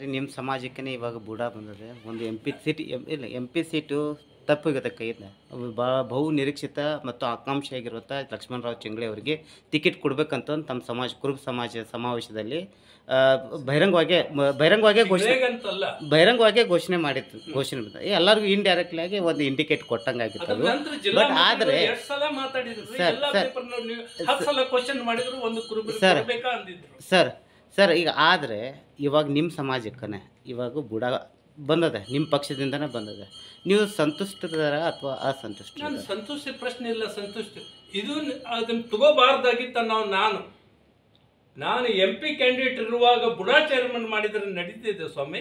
ಸರಿ ನಿಮ್ಮ ಸಮಾಜಕ್ಕೆ ಇವಾಗ ಬುಡ ಬಂದಿದೆ ಒಂದು ಎಂ ಪಿ ಸೀಟ್ ಎಂ ಇಲ್ಲ ಎಂ ಪಿ ಸೀಟು ತಪ್ಪಿಗುತ್ತೆ ಕೈಯಿಂದ ಬಾ ಬಹು ನಿರೀಕ್ಷಿತ ಮತ್ತು ಆಕಾಂಕ್ಷಿಯಾಗಿರುವಂಥ ಲಕ್ಷ್ಮಣರಾವ್ ಚಿಂಗ್ಳೆ ಅವರಿಗೆ ಟಿಕೆಟ್ ಕೊಡ್ಬೇಕಂತ ತಮ್ಮ ಸಮಾಜ ಕುರುಬ ಸಮಾಜ ಸಮಾವೇಶದಲ್ಲಿ ಆ, ಬಹಿರಂಗವಾಗಿ ಮ- ಬಹಿರಂಗವಾಗಿ ಘೋಷಣೆ ಹೇಗಂತಲ್ಲ ಬಹಿರಂಗವಾಗಿ ಘೋಷಣೆ ಮಾಡಿತ್ತು ಘೋಷಣೆ ಬಂದ ಎಲ್ಲರಿಗೂ ಇಂಡೈರೆಕ್ಟ್ಲಿ ಆಗಿ ಒಂದು ಇಂಡಿಕೇಟ್ ಕೊಟ್ಟಂಗೆ ಆಗಿತ್ತು ಅದ್ರ ಅದು ನಂತರ ಜಿಲ್ಲಾ But ಆದ್ರೆ- ಮಂತ್ರಿಗಳು ಎಷ್ಟ್ ಸಲ ಮಾತಾಡಿದ್ರು ಸರ್, ಎಲ್ಲಾ ಸರ್, ಪೇಪರ್ ನೀವು ಹತ್ತು ಸಲ ಕ್ವಶನ್ ಮಾಡಿದ್ರು ಒಂದು ಕುರುಬರು ಸರ್. ಕೊಡ್ಬೇಕಾ ಅಂದಿದ್ರು ಸರ್ ಸರ್ ಈಗ ಆದರೆ ಇವಾಗ ನಿಮ್ಮ ಸಮಾಜಕ್ಕನೆ ಇವಾಗ ಬುಡ ಬಂದದೆ ನಿಮ್ಮ ಪಕ್ಷದಿಂದನೇ ಬಂದದೆ ನೀವು ಸಂತುಷ್ಟದಾರ ಅಥವಾ ಅಸಂತುಷ್ಟ ನಾನು ಸಂತುಷ್ಟಿ ಪ್ರಶ್ನೆ ಇಲ್ಲ ಸಂತುಷ್ಟಿ ಇದು ನ- ಅದನ್ನ ತಗೋಬಾರ್ದಾಗಿತ್ತ ನಾವು ನಾನು ನಾನು ಎಂ ಪಿ ಕ್ಯಾಂಡಿಡೇಟ್ ಇರುವಾಗ ಬುಡಾ ಚೇರ್ಮನ್ ಮಾಡಿದ್ರೆ ನಡೀತಿದೆ ಸ್ವಾಮಿ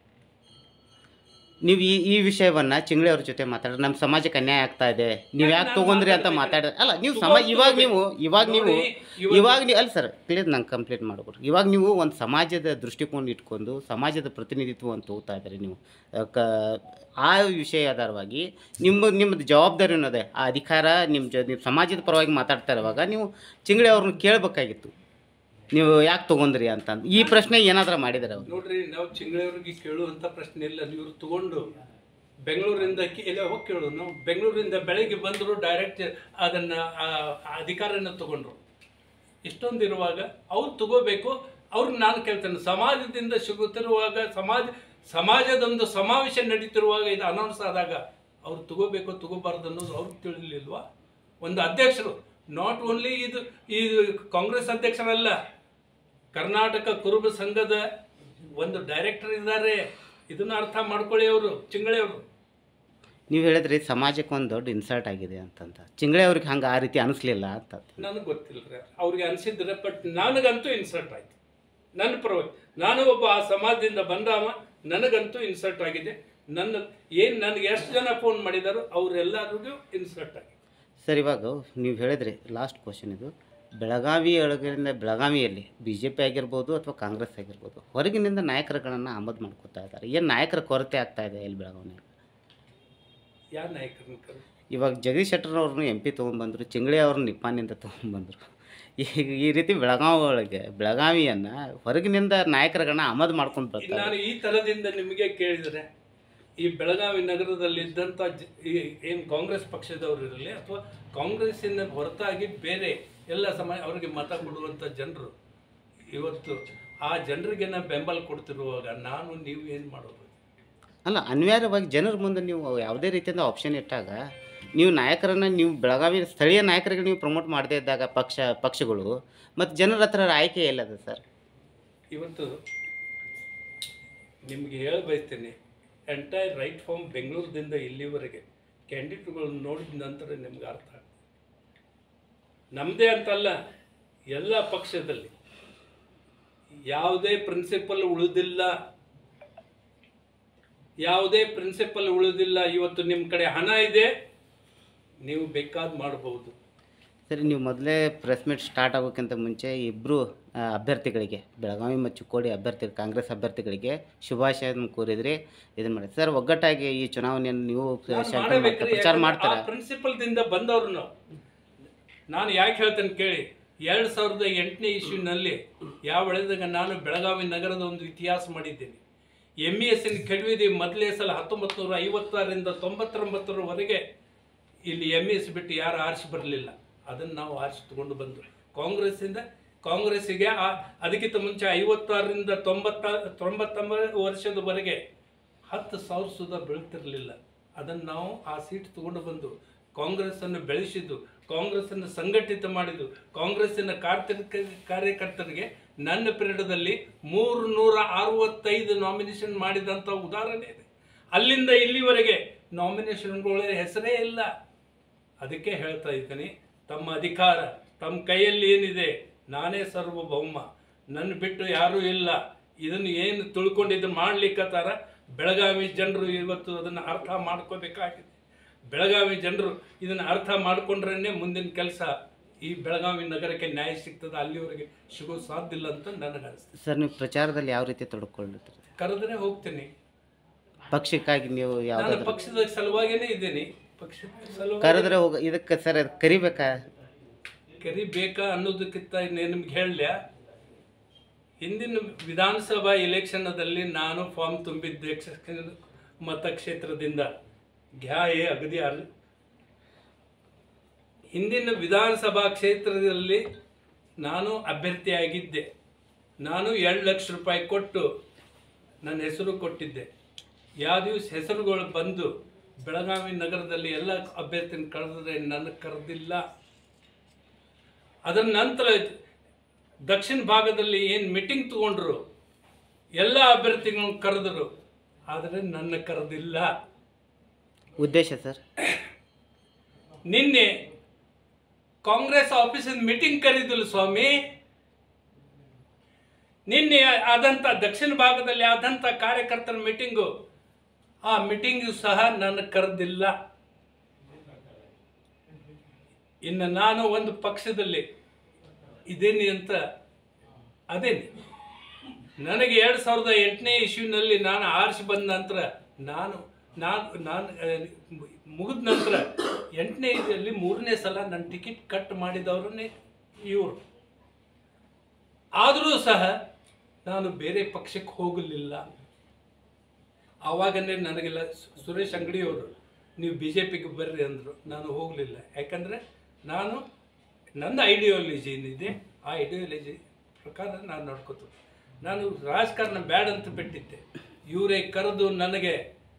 ನೀವು ಈ ಈ ವಿಷಯವನ್ನ ಚಿಂಗ್ಳಿ ಅವ್ರ ಜೊತೆ ಮಾತಾಡ್ರಿ ನಮ್ಮ ಸಮಾಜಕ್ಕೆ ಅನ್ಯಾಯ ಆಗ್ತಾ ಇದೆ ನೀವು ಯಾಕೆ ನಾನು ತಗೊಂಡ್ರಿ ಅಂತ ಮಾತಾಡ್ತಾ ಮಾತಾಡ ಅಲ್ಲ ನೀವು ತಗೋ- ಸಮಾಜ ಇವಾಗ ತಗೋಬೇಕು. ನೀವು ಇವಾಗ ನೀವು ನೋಡಿ, ಇವತ್ತು- ಇವಾಗ ನೀವು ಅಲ್ಲ ಸರ್ ಕ್ಲಿಯರ್ ನಂಗೆ ಕಂಪ್ಲೀಟ್ ಮಾಡ್ಕೊಡ್ರಿ ಇವಾಗ ನೀವು ಒಂದು ಸಮಾಜದ ದೃಷ್ಟಿಕೋನ ಇಟ್ಕೊಂಡು ಸಮಾಜದ ಪ್ರತಿನಿಧಿತ್ವ ಅಂತ ಹೋಗ್ತಾ ಇದ್ದೀರಿ ನೀವು ಆ, ಕ ಆ ವಿಷಯ ಆಧಾರವಾಗಿ ನಿಮ್ಮ ನಿಮ್ಮದು ಜವಾಬ್ದಾರಿ ಅನ್ನೋದೇ ಆ ಅಧಿಕಾರ ನಿಮ್ಮ ಜೊ ನೀವು ಸಮಾಜದ ಪರವಾಗಿ ಮಾತಾಡ್ತಾ ಇರುವಾಗ ನೀವು ಚಿಂಗ್ಳಿ ಅವ್ರನ್ನ ಕೇಳಬೇಕಾಗಿತ್ತು ನೀವು ಯಾಕೆ ತೊಗೊಂಡ್ರಿ ಅಂತಂದು ಈ ಪ್ರಶ್ನೆ ಏನಾದರೂ ಮಾಡಿದಾರೆ ಅವರು ನೋಡ್ರಿ ನಾವು ಚಿಂಗಳವ್ರಿಗೆ ಕೇಳುವಂತ ಪ್ರಶ್ನೆ ಇಲ್ಲ ನೀವು ತಗೊಂಡು ಬೆಂಗಳೂರಿಂದ ಕಿ- ಇಲ್ಲ ಹೋಗಿ ಕೇಳು ನಾವು ಬೆಂಗಳೂರಿಂದ ಬೆಳಗ್ಗೆ ಬಂದರು ಡೈರೆಕ್ಟ್ ಅದನ್ನ ಆ ಆ ಅಧಿಕಾರನ ತಗೊಂಡ್ರು ಇಷ್ಟೊಂದು ಇರುವಾಗ ಅವ್ರು ತಗೋಬೇಕು ಅವ್ರಿಗೆ ನಾನು ಕೇಳ್ತೇನೆ ಸಮಾಜದಿಂದ ಸಿಗುತ್ತಿರುವಾಗ ಸಮಾಜ ಸಮಾಜದೊಂದು ಸಮಾವೇಶ ನಡೀತಿರುವಾಗ ಇದು ಅನೌನ್ಸ್ ಆದಾಗ ಅವ್ರು ತಗೋಬೇಕು ತಗೋಬಾರ್ದು ಅನ್ನೋದು ಅವ್ರಿಗೆ ತಿಳಿಲಿಲ್ವಾ ಒಂದು ಅಧ್ಯಕ್ಷರು ನಾಟ್ ಓನ್ಲಿ ಇದು ಇದು ಕಾಂಗ್ರೆಸ್ ಅಧ್ಯಕ್ಷರಲ್ಲ ಕರ್ನಾಟಕ ಕುರುಬ ಸಂಘದ ಒಂದು ಡೈರೆಕ್ಟರ್ ಇದ್ದಾರೆ ಇದನ್ನ ಅರ್ಥ ಮಾಡ್ಕೊಳ್ಳಿ ಅವರು ಚಿಂಗಳೆ ಅವರು ನೀವು ಹೇಳಿದ್ರಿ ಸಮಾಜಕ್ಕೆ ಒಂದು ದೊಡ್ಡ ಇನ್ಸಲ್ಟ್ ಆಗಿದೆ ಅಂತಂತ ಚಿಂಗಳೆ ಅವ್ರಿಗೆ ಹಂಗೆ ಆ ರೀತಿ ಅನಿಸ್ಲಿಲ್ಲ ಅಂತ ನನಗೆ ಗೊತ್ತಿಲ್ಲ ಅವ್ರಿಗೆ ಅನ್ಸಿದ್ರೆ ಬಟ್ ನನಗಂತೂ ಇನ್ಸಲ್ಟ್ ಆಯ್ತು ನನ್ನ ಪರವಾಗಿ ನಾನು ಒಬ್ಬ ಆ ಸಮಾಜದಿಂದ ಬಂದವ ನನಗಂತೂ ಇನ್ಸಲ್ಟ್ ಆಗಿದೆ ನನ್ನ ಏನು ನನಗೆ ಎಷ್ಟು ಜನ ಫೋನ್ ಮಾಡಿದಾರೋ ಅವರೆಲ್ಲರಿಗೂ ಇನ್ಸಲ್ಟ್ ಆಗಿದೆ ಸರ್ ಇವಾಗ ನೀವು ಹೇಳಿದ್ರಿ ಲಾಸ್ಟ್ ಕ್ವಶನ್ ಇದು ಬೆಳಗಾವಿ ಒಳಗರಿಂದ ಬೆಳಗಾವಿಯಲ್ಲಿ ಬಿ ಜೆ ಪಿ ಆಗಿರ್ಬೋದು ಅಥವಾ ಕಾಂಗ್ರೆಸ್ ಆಗಿರ್ಬೋದು ಹೊರಗಿನಿಂದ ನಾಯಕರುಗಳನ್ನು ಆಮದು ಮಾಡ್ಕೋತಾ ಇದ್ದಾರೆ ಏನು ನಾಯಕರ ಕೊರತೆ ಆಗ್ತಾ ಇದೆ ಇಲ್ಲಿ ಬೆಳಗಾವಿನಾಗ ಯಾರು ನಾಯಕರನ್ನ ಕರೆ ಇವಾಗ ಜಗದೀಶ್ ಶೆಟ್ಟರ್ನವ್ರನ್ನ ಎಂ ಪಿ ತೊಗೊಂಡ್ಬಂದರು ಚಿಂಗಳಿ ಅವ್ರನ್ನ ನಿಪ್ಪಾನಿಂದ ತೊಗೊಂಡ್ಬಂದರು ಈಗ ಈ ರೀತಿ ಬೆಳಗಾವಿ ಒಳಗೆ ಬೆಳಗಾವಿಯನ್ನು ಹೊರಗಿನಿಂದ ನಾಯಕರುಗಳನ್ನ ಆಮದು ಮಾಡ್ಕೊಂಡು ಈಗ ಬರ್ತಾರೆ ನಾನು ಈ ಥರದಿಂದ ನಿಮಗೆ ಕೇಳಿದರೆ ಈ ಬೆಳಗಾವಿ ನಗರದಲ್ಲಿದ್ದಂಥ ಜ ಈ ಏನು ಕಾಂಗ್ರೆಸ್ ಪಕ್ಷದವರು ಇರಲಿ ಅಥವಾ ಕಾಂಗ್ರೆಸ್ಸಿನ ಹೊರತಾಗಿ ಬೇರೆ ಎಲ್ಲ ಸಮಾಜ ಅವರಿಗೆ ಮತ ಕೊಡುವಂಥ ಜನರು ಇವತ್ತು ಆ ಜನರಿಗೆನ ಬೆಂಬಲ ಕೊಡ್ತಿರುವಾಗ ನಾನು ನೀವು ಏನು ಮಾಡೋದು ಅಲ್ಲ ಅನಿವಾರ್ಯವಾಗಿ ಜನರ ಮುಂದೆ ನೀವು ಯಾವುದೇ ರೀತಿಯಿಂದ ಆಪ್ಷನ್ ಇಟ್ಟಾಗ ನೀವು ನಾಯಕರನ್ನು ನೀವು ಬೆಳಗಾವಿ ಸ್ಥಳೀಯ ನಾಯಕರಿಗೆ ನೀವು ಪ್ರಮೋಟ್ ಮಾಡದೇ ಇದ್ದಾಗ ಪಕ್ಷ ಪಕ್ಷಗಳು ಮತ್ತು ಜನರ ಹತ್ರ ಆಯ್ಕೆ ಎಲ್ಲದ ಸರ್ ಇವತ್ತು ನಿಮಗೆ ಹೇಳ ಬಯಸ್ತೇನೆ ಎಂಟೈರ್ ರೈಟ್ ಫ್ರಮ್ ಬೆಂಗಳೂರಿನಿಂದ ಇಲ್ಲಿವರೆಗೆ ಕ್ಯಾಂಡಿಡೇಟ್ಗಳನ್ನ ನೋಡಿದ ನಂತರ ನಿಮ್ಗೆ ಅರ್ಥ ಆಗ್ತದೆ ನಮ್ಮದೇ ಅಂತಲ್ಲ ಎಲ್ಲ ಪಕ್ಷದಲ್ಲಿ ಯಾವುದೇ ಪ್ರಿನ್ಸಿಪಲ್ ಉಳಿದಿಲ್ಲ ಯಾವುದೇ ಪ್ರಿನ್ಸಿಪಲ್ ಉಳಿದಿಲ್ಲ ಇವತ್ತು ನಿಮ್ಮ ಕಡೆ ಹಣ ಇದೆ ನೀವು ಬೇಕಾದ್ ಮಾಡಬಹುದು ಸರಿ ನೀವು ಮೊದಲೇ ಪ್ರೆಸ್ ಮೀಟ್ ಸ್ಟಾರ್ಟ್ ಆಗೋಕ್ಕಿಂತ ಮುಂಚೆ ಇಬ್ಬರು ಅಭ್ಯರ್ಥಿಗಳಿಗೆ ಬೆಳಗಾವಿ ಮತ್ತು ಚಿಕ್ಕೋಡಿ ಅಭ್ಯರ್ಥಿ ಕಾಂಗ್ರೆಸ್ ಅಭ್ಯರ್ಥಿಗಳಿಗೆ ಶುಭಾಶಯ ಕೋರಿದ್ರಿ ಇದನ್ನು ಮಾಡಿ ಸರ್ ಒಗ್ಗಟ್ಟಾಗಿ ಈ ಚುನಾವಣೆಯನ್ನು ನೀವು ಶಂಕರ್ ಮಾಡ್ತಾ- ಪ್ರಚಾರ ಮಾಡ್ತಾರೆ ಪ್ರಿನ್ಸಿಪಲ್ದಿಂದ ಬಂದವರು ನಾವು ನಾನು ಯಾಕೆ ಹೇಳ್ತೇನೆ ಕೇಳಿ ಎರಡು ಸಾವಿರದ ಎಂಟನೇ ಇಶ್ಯೂನಲ್ಲಿ ಯಾವ ಬೆಳೆದಾಗ ನಾನು ಬೆಳಗಾವಿ ನಗರದ ಒಂದು ಇತಿಹಾಸ ಮಾಡಿದ್ದೇನೆ ಎಮ್ ಇ ಎಸ್ ಎನ್ ಕೆಡವಿದಿ ಮೊದಲೇ ಸಲ ಹತ್ತೊಂಬತ್ತು ನೂರ ಐವತ್ತಾರರಿಂದ ತೊಂಬತ್ತೊಂಬತ್ತರವರೆಗೆ ಇಲ್ಲಿ ಎಮ್ ಎಸ್ ಬಿಟ್ಟು ಯಾರು ಆರಿಸಿ ಬರಲಿಲ್ಲ ಅದನ್ನು ನಾವು ಆರಿಸಿ ತಗೊಂಡು ಬಂದ್ವಿ ಕಾಂಗ್ರೆಸ್ಸಿಂದ ಕಾಂಗ್ರೆಸ್ಸಿಗೆ ಆ- ಅದಕ್ಕಿಂತ ಮುಂಚೆ ಐವತ್ತಾರರಿಂದ ತೊಂಬತ್ತ ತೊಂಬತ್ತೊಂಬತ್ತು ವರ್ಷದವರೆಗೆ ಹತ್ತು ಸಾವಿರ ಸುಧಾ ಬೆಳೀತಿರಲಿಲ್ಲ ಅದನ್ನು ನಾವು ಆ ಸೀಟ್ ತಗೊಂಡು ಬಂದು ಕಾಂಗ್ರೆಸ್ಸನ್ನು ಬೆಳೆಸಿದ್ದು ಕಾಂಗ್ರೆಸ್ಸನ್ನು ಸಂಘಟಿತ ಮಾಡಿದ್ದು ಕಾಂಗ್ರೆಸ್ಸಿನ ಕಾರ್ತಿಕ ಕಾರ್ಯಕರ್ತರಿಗೆ ನನ್ನ ಪೀರಿಯಡದಲ್ಲಿ ಮೂರು ನೂರ ಅರವತ್ತೈದು ನಾಮಿನೇಷನ್ ಮಾಡಿದಂಥ ಉದಾಹರಣೆ ಇದೆ ಅಲ್ಲಿಂದ ಇಲ್ಲಿವರೆಗೆ ನಾಮಿನೇಷನ್ಗಳ ಹೆಸರೇ ಇಲ್ಲ ಅದಕ್ಕೆ ಹೇಳ್ತಾ ಇದ್ದೀನಿ ತಮ್ಮ ಅಧಿಕಾರ ತಮ್ಮ ಕೈಯಲ್ಲಿ ಏನಿದೆ ನಾನೇ ಸರ್ವಭೌಮ ನನ್ನ ಬಿಟ್ಟು ಯಾರೂ ಇಲ್ಲ ಇದನ್ನು ಏನು ತಿಳ್ಕೊಂಡಿದ್ದು ಮಾಡ್ಲಿಕ್ಕತ್ತಾರ ಬೆಳಗಾವಿ ಜನರು ಇವತ್ತು ಅದನ್ನು ಅರ್ಥ ಮಾಡ್ಕೋಬೇಕಾಗಿದೆ ಬೆಳಗಾವಿ ಜನರು ಇದನ್ನು ಅರ್ಥ ಮಾಡ್ಕೊಂಡ್ರೇ ಮುಂದಿನ ಕೆಲಸ ಈ ಬೆಳಗಾವಿ ನಗರಕ್ಕೆ ನ್ಯಾಯ ಸಿಗ್ತದೆ ಅಲ್ಲಿವರೆಗೆ ಸಿಗೋ ಸಾಧ್ಯ ಇಲ್ಲ ಅಂತ ನನಗೆ ಅನಿಸ್ತದೆ ಸರ್ ನೀವು ಪ್ರಚಾರದಲ್ಲಿ ಯಾವ ರೀತಿ ತೊಡ್ಕೊಳ್ತೀರಿ ಕರೆದ್ರೆ ಹೋಗ್ತೀನಿ ಪಕ್ಷಕ್ಕಾಗಿ ನೀವು ನಾನು ಯಾವುದಾದ್ರು ಪಕ್ಷದ ಸಲುವಾಗಿನೇ ಇದ್ದೀನಿ ಪಕ್ಷದ ಸಲುವಾಗಿ ಕರೆದ್ರೆ ಹೋಗ ಇದಕ್ಕೆ ಸರ್ ಅದು ಕರಿಬೇಕಾ ಕರಿಬೇಕಾ ಅನ್ನೋದಕ್ಕಿಂತ ಇನ್ನೇ ನಿಮ್ಗೆ ಹೇಳಲ್ಯ ಹಿಂದಿನ ವಿಧಾನಸಭಾ ಎಲೆಕ್ಷನ್ನದಲ್ಲಿ ನಾನು ಫಾರ್ಮ್ ತುಂಬಿದ್ದೆ ಕ್ಷ- ಮತಕ್ಷೇತ್ರದಿಂದ ಗ್ಯಾಯೆ ಅಗದಿ ಅರ್ ಹಿಂದಿನ ವಿಧಾನಸಭಾ ಕ್ಷೇತ್ರದಲ್ಲಿ ನಾನು ಅಭ್ಯರ್ಥಿಯಾಗಿದ್ದೆ ನಾನು ಎರಡು ಲಕ್ಷ ರೂಪಾಯಿ ಕೊಟ್ಟು ನನ್ನ ಹೆಸರು ಕೊಟ್ಟಿದ್ದೆ ಯಾವ ದಿವಸ ಹೆಸರುಗಳು ಬಂದು ಬೆಳಗಾವಿ ನಗರದಲ್ಲಿ ಎಲ್ಲ ಅಭ್ಯರ್ಥಿನ ಕರೆದ್ರೆ ನನಗೆ ಕರೆದಿಲ್ಲ ಅದರ ನಂತರ ದಕ್ಷಿಣ ಭಾಗದಲ್ಲಿ ಏನು ಮೀಟಿಂಗ್ ತಗೊಂಡ್ರು ಎಲ್ಲ ಅಭ್ಯರ್ಥಿಗಳನ್ನು ಕರೆದರು ಆದರೆ ನನ್ನ ಕರೆದಿಲ್ಲ ಉದ್ದೇಶ ಸರ್ ನಿನ್ನೆ ಕಾಂಗ್ರೆಸ್ ಆಫೀಸಿನ ಮೀಟಿಂಗ್ ಕರೆದಿಲ್ಲ ಸ್ವಾಮಿ ನಿನ್ನೆ ಆದಂಥ ದಕ್ಷಿಣ ಭಾಗದಲ್ಲಿ ಆದಂಥ ಕಾರ್ಯಕರ್ತರ ಮೀಟಿಂಗು ಆ ಮೀಟಿಂಗು ಸಹ ನನ್ನ ಕರೆದಿಲ್ಲ ಇನ್ನು ನಾನು ಒಂದು ಪಕ್ಷದಲ್ಲಿ ಇದೇನಿ ಅಂತ ಅದೇನಿ ನನಗೆ ಎರಡು ಸಾವಿರದ ಎಂಟನೇ ಇಶ್ಯೂನಲ್ಲಿ ನಾನು ಆರಿಸಿ ಬಂದ ನಂತರ ನಾನು ನಾನು ನಾನು ಮುಗಿದ ನಂತರ ಎಂಟನೇ ಇದರಲ್ಲಿ ಮೂರನೇ ಸಲ ನನ್ನ ಟಿಕೆಟ್ ಕಟ್ ಮಾಡಿದವರನ್ನೇ ಇವರು ಆದರೂ ಸಹ ನಾನು ಬೇರೆ ಪಕ್ಷಕ್ಕೆ ಹೋಗಲಿಲ್ಲ ಆವಾಗನೇ ನನಗೆಲ್ಲ ಸು- ಸುರೇಶ್ ಅಂಗಡಿಯವರು ನೀವು ಬಿ ಜೆ ಪಿಗೆ ಬರ್ರಿ ಅಂದರು ನಾನು ಹೋಗಲಿಲ್ಲ ಯಾಕಂದರೆ ನಾನು ನನ್ನ ಐಡಿಯಾಲಜಿ ಏನಿದೆ ಆ ಐಡಿಯಾಲಜಿ ಪ್ರಕಾರ ನಾನು ನಡ್ಕೋತೀನಿ ನಾನು ರಾಜಕಾರಣ ಬ್ಯಾಡ್ ಅಂತ ಬಿಟ್ಟಿದ್ದೆ ಇವರೇ ಕರೆದು ನನಗೆ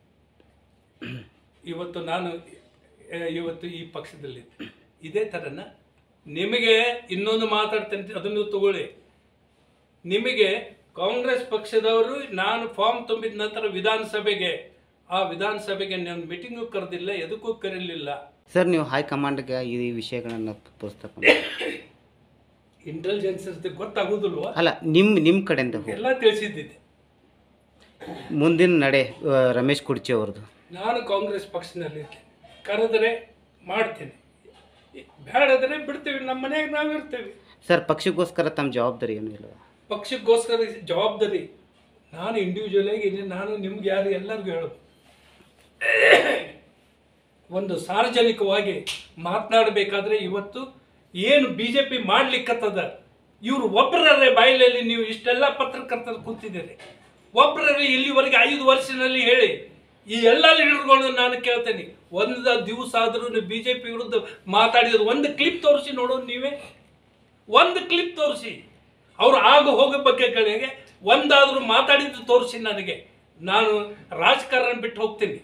ಇವತ್ತು ನಾನು ಆ, ಇವತ್ತು ಈ ಪಕ್ಷದಲ್ಲಿ ಇದೇ ಥರನ ನಿಮಗೆ ಇನ್ನೊಂದು ಮಾತಾಡ್ತೇನೆ ಅದನ್ನು ತಗೊಳ್ಳಿ ನಿಮಗೆ ಕಾಂಗ್ರೆಸ್ ಪಕ್ಷದವರು ನಾನು ಫಾರ್ಮ್ ತುಂಬಿದ ನಂತರ ವಿಧಾನಸಭೆಗೆ ಆ ವಿಧಾನಸಭೆಗೆ ನಾನು ಮೀಟಿಂಗು ಕರೆದಿಲ್ಲ ಎದಕ್ಕೂ ಕರೀಲಿಲ್ಲ ಸರ್ ನೀವು ಹೈಕಮಾಂಡ್ಗೆ ಈ ವಿಷಯಗಳನ್ನು ಪುಸ್ತಕ ಇಂಟೆಲಿಜೆನ್ಸ್ ಗೊತ್ತಾಗೋದಿಲ್ವಾ ಅಲ್ಲ ನಿಮ್ಮ ನಿಮ್ಮ ಕಡೆಯಿಂದ ಹೋಗಿ ಎಲ್ಲ ತಿಳಿಸಿದ್ದಿದೆ ಮುಂದಿನ ನಡೆ ಆ, ರಮೇಶ್ ಕುರ್ಚಿ ಅವ್ರದ್ದು ನಾನು ಕಾಂಗ್ರೆಸ್ ಪಕ್ಷದಲ್ಲಿ ಕರೆದರೆ ಮಾಡ್ತೀನಿ ಬೇಡದ್ರೆ ಬಿಡ್ತೀವಿ ನಮ್ಮ ಮನೆಯಾಗ ನಾವು ಇರ್ತೀವಿ ಸರ್ ಪಕ್ಷಕ್ಕೋಸ್ಕರ ತಮ್ಮ ಜವಾಬ್ದಾರಿ ಏನೂ ಇಲ್ಲ ಪಕ್ಷಕ್ಕೋಸ್ಕರ ಜವಾಬ್ದಾರಿ ನಾನು ಇಂಡಿವಿಜುವಲ್ ಆಗಿ ಇದೀನಿ. ನಾನು ನಿಮ್ಗೆ ಯಾರು ಎಲ್ಲರಿಗೂ ಹೇಳೋದು ಒಂದು ಸಾರ್ವಜನಿಕವಾಗಿ ಮಾತನಾಡಬೇಕಾದ್ರೆ ಇವತ್ತು ಏನು ಬಿ ಜೆ ಪಿ ಮಾಡ್ಲಿಕ್ಕತ್ತದ ಇವರು ಒಬ್ಬರೇ ಬಾಯಿಲಲ್ಲಿ ನೀವು ಇಷ್ಟೆಲ್ಲ ಪತ್ರಕರ್ತರು ಕೂತಿದ್ದೀರಿ ಒಬ್ಬರೇ ಇಲ್ಲಿವರೆಗೆ ಐದು ವರ್ಷದಲ್ಲಿ ಹೇಳಿ ಈ ಎಲ್ಲ ಲೀಡರ್ಗಳು ನಾನು ಕೇಳ್ತೇನೆ ಒಂದು ದಿವಸ ಆದರೂ ಬಿ ಜೆ ಪಿ ವಿರುದ್ಧ ಮಾತಾಡಿದ್ರು ಒಂದು ಕ್ಲಿಪ್ ತೋರಿಸಿ ನೋಡೋದು ನೀವೇ ಒಂದು ಕ್ಲಿಪ್ ತೋರಿಸಿ ಅವ್ರು ಆಗ ಹೋಗೋ ಬಗ್ಗೆಗಳಿಗೆ ಒಂದಾದರೂ ಮಾತಾಡಿದ್ದು ತೋರಿಸಿ ನನಗೆ ನಾನು ರಾಜಕಾರಣ ಬಿಟ್ಟು ಹೋಗ್ತೀನಿ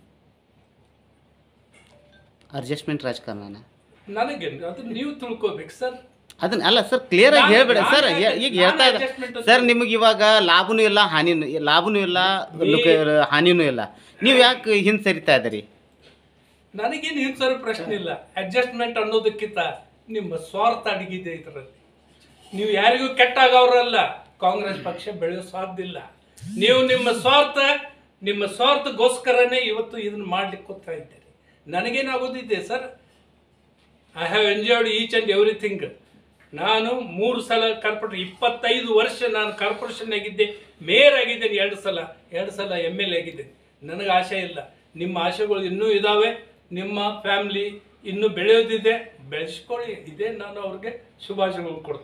ಅಡ್ಜಸ್ಟ್ಮೆಂಟ್ ರಾಜಕಾರಣ ನನಗೆ ಅದು ನೀವು ತಿಳ್ಕೊಬೇಕು ಸರ್ ಅದನ್ನ ಅಲ್ಲ ಸರ್ ಕ್ಲಿಯರ್ ಆಗಿ ನಾನು- ಹೇಳ್ಬೇಡ ನಾನು ಸರ್ ಯಾಕೆ- ಈಗ ನಾನು ಹೇಳ್ತಾ ಇದ್ದ adjustment ಅಂತ- ಸರ್ ನಿಮಗೆ ಇವಾಗ ಲಾಭನೂ ಇಲ್ಲ ಹಾನಿನೂ ಲಾಭನೂ ಇಲ್ಲ ಲುಕ- ಹಾನಿನೂ ಇಲ್ಲ ನೀವು ಯಾಕೆ ಹಿಂದೆ ಸರಿತಾ ಇದ್ದೀರಿ ನನಗೇನು ಹಿಂಸರ ಪ್ರಶ್ನೆ ಇಲ್ಲ ಅಡ್ಜಸ್ಟ್ಮೆಂಟ್ ಅನ್ನೋದಕ್ಕಿಂತ ನಿಮ್ಮ ಸ್ವಾರ್ಥ ಅಡಗಿದೆ ಇದರಲ್ಲಿ ನೀವು ಯಾರಿಗೂ ಕೆಟ್ಟಾಗವ್ರಲ್ಲ ಕಾಂಗ್ರೆಸ್ ಪಕ್ಷ ಬೆಳೆಯೋ ಸಾಧ್ಯ ಇಲ್ಲ ನೀವು ನಿಮ್ಮ ಸ್ವಾರ್ಥ ನಿಮ್ಮ ಸ್ವಾರ್ಥಗೋಸ್ಕರನೇ ಇವತ್ತು ಇದನ್ನು ಮಾಡ್ಲಿಕ್ಕೆ ಕೂತಾ ಇದ್ದೀರಿ ನನಗೇನಾಗೋದಿದೆ sir I have enjoyed each and everything ನಾನು ಮೂರು ಸಲ ಕಾರ್ಪೊರೇಟ್ ಇಪ್ಪತ್ತೈದು ವರ್ಷ ನಾನು ಕಾರ್ಪೊರೇಷನ್ ಆಗಿದ್ದೆ ಮೇಯರ್ ಆಗಿದ್ದೇನೆ ಎರಡು ಸಲ ಎರಡು ಸಲ ಎಮ್ ಎಲ್ ಎ ಆಗಿದ್ದೇನೆ ನನಗೆ ಆಸೆ ಇಲ್ಲ ನಿಮ್ಮ ಆಸೆಗಳು ಇನ್ನೂ ಇದ್ದಾವೆ ನಿಮ್ಮ ಫ್ಯಾಮ್ಲಿ ಇನ್ನೂ ಬೆಳೆಯೋದಿದೆ ಬೆಳೆಸ್ಕೊಳ್ಳಿ ಇದೇ ನಾನು ಅವ್ರಿಗೆ ಶುಭಾಶಯಗಳು ಕೊಡ್ತೀನಿ